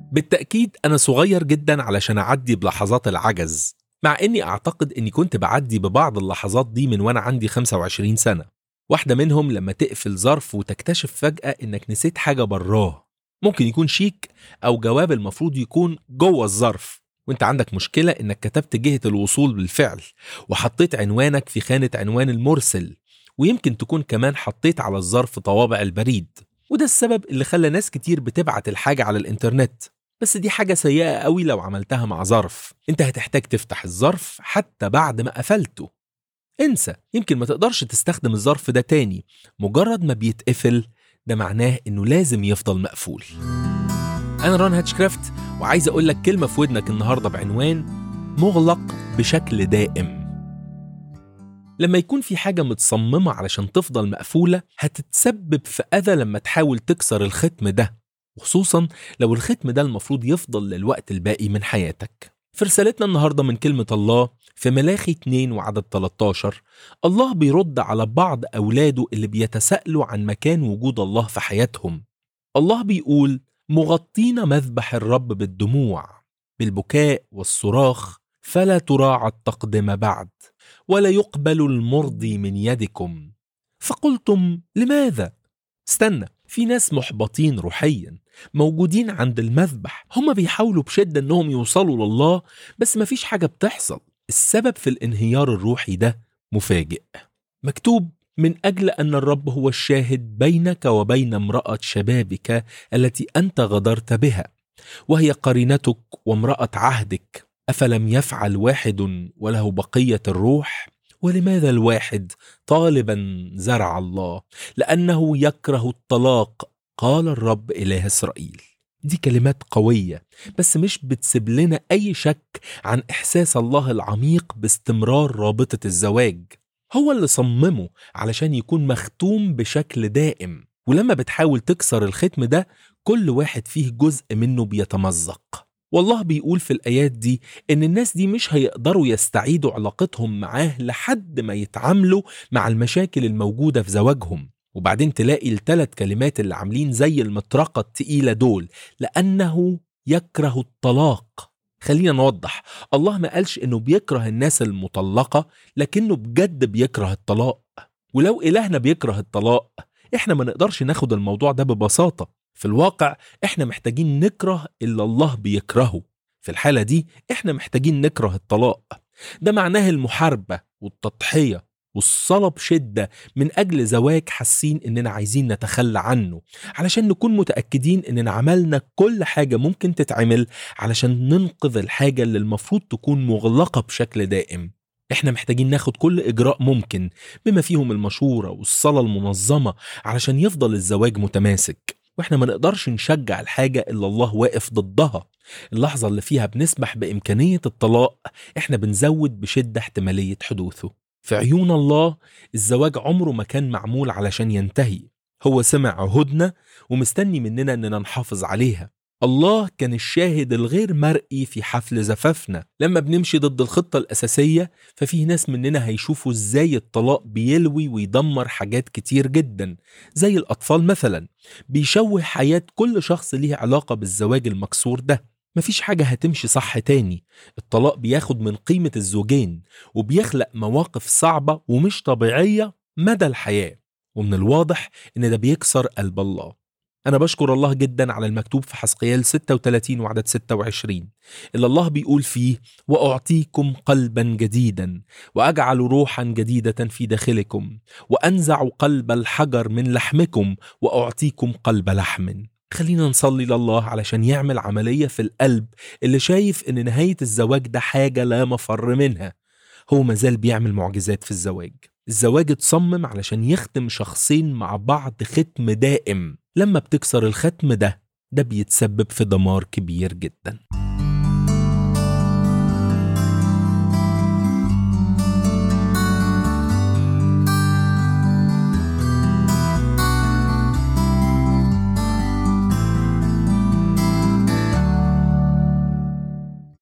بالتأكيد أنا صغير جدا علشان أعدي بلحظات العجز مع إني أعتقد إني كنت بعدي ببعض اللحظات دي من وأنا عندي 25 سنة واحدة منهم لما تقفل ظرف وتكتشف فجأة إنك نسيت حاجة براه ممكن يكون شيك أو جواب المفروض يكون جوه الظرف وانت عندك مشكلة انك كتبت جهة الوصول بالفعل وحطيت عنوانك في خانة عنوان المرسل ويمكن تكون كمان حطيت على الظرف طوابع البريد وده السبب اللي خلى ناس كتير بتبعت الحاجة على الانترنت بس دي حاجة سيئة قوي لو عملتها مع ظرف انت هتحتاج تفتح الظرف حتى بعد ما قفلته انسى يمكن ما تقدرش تستخدم الظرف ده تاني مجرد ما بيتقفل ده معناه انه لازم يفضل مقفول انا ران هاتشكرافت وعايز اقول لك كلمة في ودنك النهاردة بعنوان مغلق بشكل دائم لما يكون في حاجة متصممة علشان تفضل مقفولة هتتسبب في أذى لما تحاول تكسر الختم ده وخصوصا لو الختم ده المفروض يفضل للوقت الباقي من حياتك في رسالتنا النهاردة من كلمة الله في ملاخي 2 وعدد 13 الله بيرد على بعض أولاده اللي بيتساءلوا عن مكان وجود الله في حياتهم الله بيقول مغطين مذبح الرب بالدموع بالبكاء والصراخ فلا تراعى التقدمة بعد ولا يقبل المرضي من يدكم فقلتم لماذا استنى في ناس محبطين روحيا موجودين عند المذبح هم بيحاولوا بشدة انهم يوصلوا لله بس مفيش حاجة بتحصل السبب في الانهيار الروحي ده مفاجئ مكتوب من أجل أن الرب هو الشاهد بينك وبين امرأة شبابك التي أنت غدرت بها وهي قرينتك وامرأة عهدك أفلم يفعل واحد وله بقية الروح ولماذا الواحد طالبا زرع الله لأنه يكره الطلاق قال الرب إله إسرائيل دي كلمات قوية بس مش بتسيب لنا أي شك عن إحساس الله العميق باستمرار رابطة الزواج هو اللي صممه علشان يكون مختوم بشكل دائم ولما بتحاول تكسر الختم ده كل واحد فيه جزء منه بيتمزق والله بيقول في الآيات دي إن الناس دي مش هيقدروا يستعيدوا علاقتهم معاه لحد ما يتعاملوا مع المشاكل الموجودة في زواجهم وبعدين تلاقي الثلاث كلمات اللي عاملين زي المطرقة التقيلة دول لأنه يكره الطلاق خلينا نوضح الله ما قالش إنه بيكره الناس المطلقة لكنه بجد بيكره الطلاق ولو إلهنا بيكره الطلاق إحنا ما نقدرش ناخد الموضوع ده ببساطة في الواقع احنا محتاجين نكره اللي الله بيكرهه في الحالة دي احنا محتاجين نكره الطلاق ده معناه المحاربة والتضحية والصلاة بشدة من أجل زواج حاسين إننا عايزين نتخلى عنه علشان نكون متأكدين إننا عملنا كل حاجة ممكن تتعمل علشان ننقذ الحاجة اللي المفروض تكون مغلقة بشكل دائم احنا محتاجين ناخد كل اجراء ممكن بما فيهم المشورة والصلاة المنظمة علشان يفضل الزواج متماسك واحنا ما نقدرش نشجع الحاجة اللي الله واقف ضدها اللحظة اللي فيها بنسمح بإمكانية الطلاق احنا بنزود بشدة احتمالية حدوثه في عيون الله الزواج عمره ما كان معمول علشان ينتهي هو سمع عهودنا ومستني مننا اننا نحافظ عليها الله كان الشاهد الغير مرئي في حفل زفافنا لما بنمشي ضد الخطة الأساسية ففي ناس مننا هيشوفوا ازاي الطلاق بيلوي ويدمر حاجات كتير جدا زي الأطفال مثلا بيشوه حياة كل شخص ليه علاقة بالزواج المكسور ده مفيش حاجة هتمشي صح تاني الطلاق بياخد من قيمة الزوجين وبيخلق مواقف صعبة ومش طبيعية مدى الحياة ومن الواضح إن ده بيكسر قلب الله أنا بشكر الله جدا على المكتوب في حسقيال 36 وعدد 26 اللي الله بيقول فيه وأعطيكم قلبا جديدا وأجعل روحا جديدة في داخلكم وأنزع قلب الحجر من لحمكم وأعطيكم قلب لحم خلينا نصلي لله علشان يعمل عملية في القلب اللي شايف إن نهاية الزواج ده حاجة لا مفر منها هو مازال بيعمل معجزات في الزواج الزواج اتصمم علشان يختم شخصين مع بعض ختم دائم لما بتكسر الختم ده ده بيتسبب في دمار كبير جدا